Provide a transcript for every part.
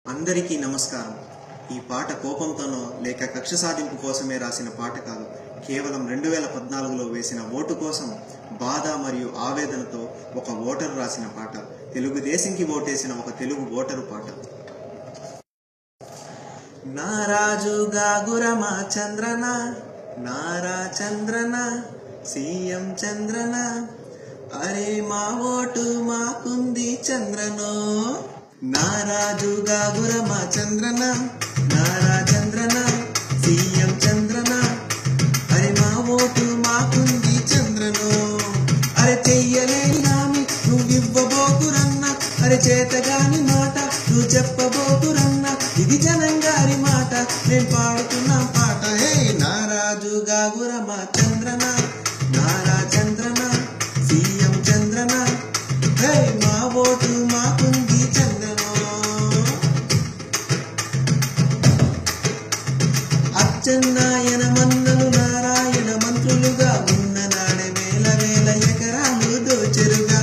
అందరికీ నమస్కారం ఈ పాట కోపంతోనో లేక కక్ష సాధింపు కోసమే రాసిన పాట కాదు కేవలం రెండు వేల పద్నాలుగులో వేసిన ఓటు కోసం బాధ మరియు ఆవేదనతో ఒక ఓటరు రాసిన పాట తెలుగుదేశంకి ఓటేసిన ఒక తెలుగు ఓటరు పాట నారాజు గాగురమ చంద్రన నారా చంద్రన సీఎం చంద్రన అరే మా ఓటు మాకుంది చంద్రనో నారాజు గాగురమ చంద్రన నారా చంద్రన సీఎం చంద్రన అరే మా ఓటు మాకుంది చంద్రనో అరే చెయ్యలేని హామీ నువ్వివ్వబోకురన్న అరే చేతగాని మాట నువ్వు చెప్పబోకురన్న ఇది జనంగారి మాట నేను పాడుతున్న పాట హే నారాజు గాగురమ చంద్రన నారా చంద్రన సీఎం చంద్రన హే మా ఓటు మాకుంది చంద్రనో అచ్చెన్నాయన మన్నలు నారాయణ మంత్రులుగా ఉన్న నాడే వేల వేల ఎకరాలు దోచెరుగా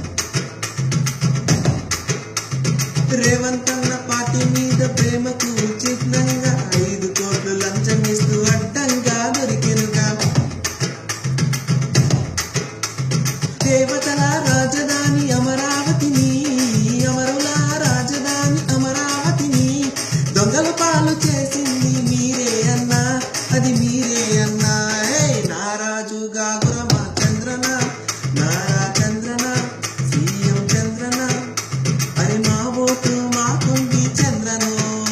రేవంత్ అన్న పార్టీ మీద ప్రేమకు చిహ్నంగా ఐదు కోట్లు లంచం ఇస్తూ అడ్డంగా దొరికెనుగా దేవతల రాజధాని అమరావతిని అమరుల రాజధాని అమరావతిని దొంగల పాలు చేసింది మీరే అన్నా అది మీరే అన్నా హే నారాజు గాగురమ చంద్రన నారా చంద్రన సీఎం చంద్రన అరే మా ఓటు మాకుంది చంద్రను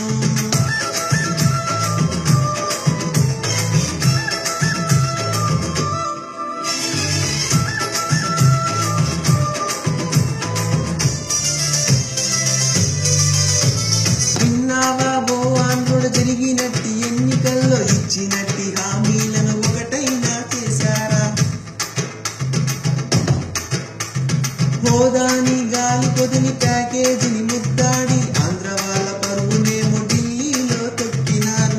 విన్నావా ఓ ఆంధ్రుడు జరిగినట్టి ఎన్నికల్లో ఇచ్చినట్టి హామీలను ఒకటైనా చేశారా హోదాని గాలి కొదిలి ప్యాకేజీని ముద్దాడి ఆంధ్ర వాళ్ళ పరువునేమో ఢిల్లీలో తొక్కినారు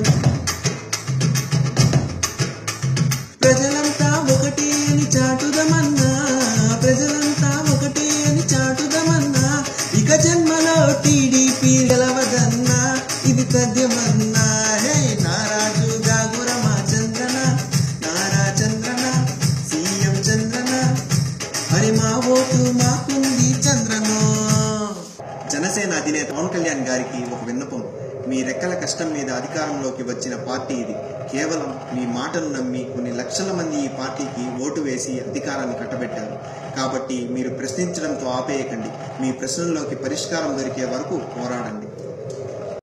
ప్రజలంతా ఒకటే అని చాటుదమన్నా ప్రజలంతా ఒకటే అని చాటుదమన్నా ఇక జన్మలో టీడీపీ గెలవదన్నా ఇది తథ్యమన్నా హే నారాజు గాగురమ చంద్రన నారా చంద్రన సీఎం చంద్రన అరే మా ఓటు మాకుంది చంద్రనో జనసేన అధినేత పవన్ కళ్యాణ్ గారికి ఒక విన్నపం మీ రెక్కల కష్టం మీద అధికారంలోకి వచ్చిన పార్టీ ఇది కేవలం మీ మాటను నమ్మి కొన్ని లక్షల మంది ఈ పార్టీకి ఓటు వేసి అధికారాన్ని కట్టబెట్టారు కాబట్టి మీరు ప్రశ్నించడంతో ఆపేయకండి మీ ప్రశ్నల్లోకి పరిష్కారం దొరికే వరకు పోరాడండి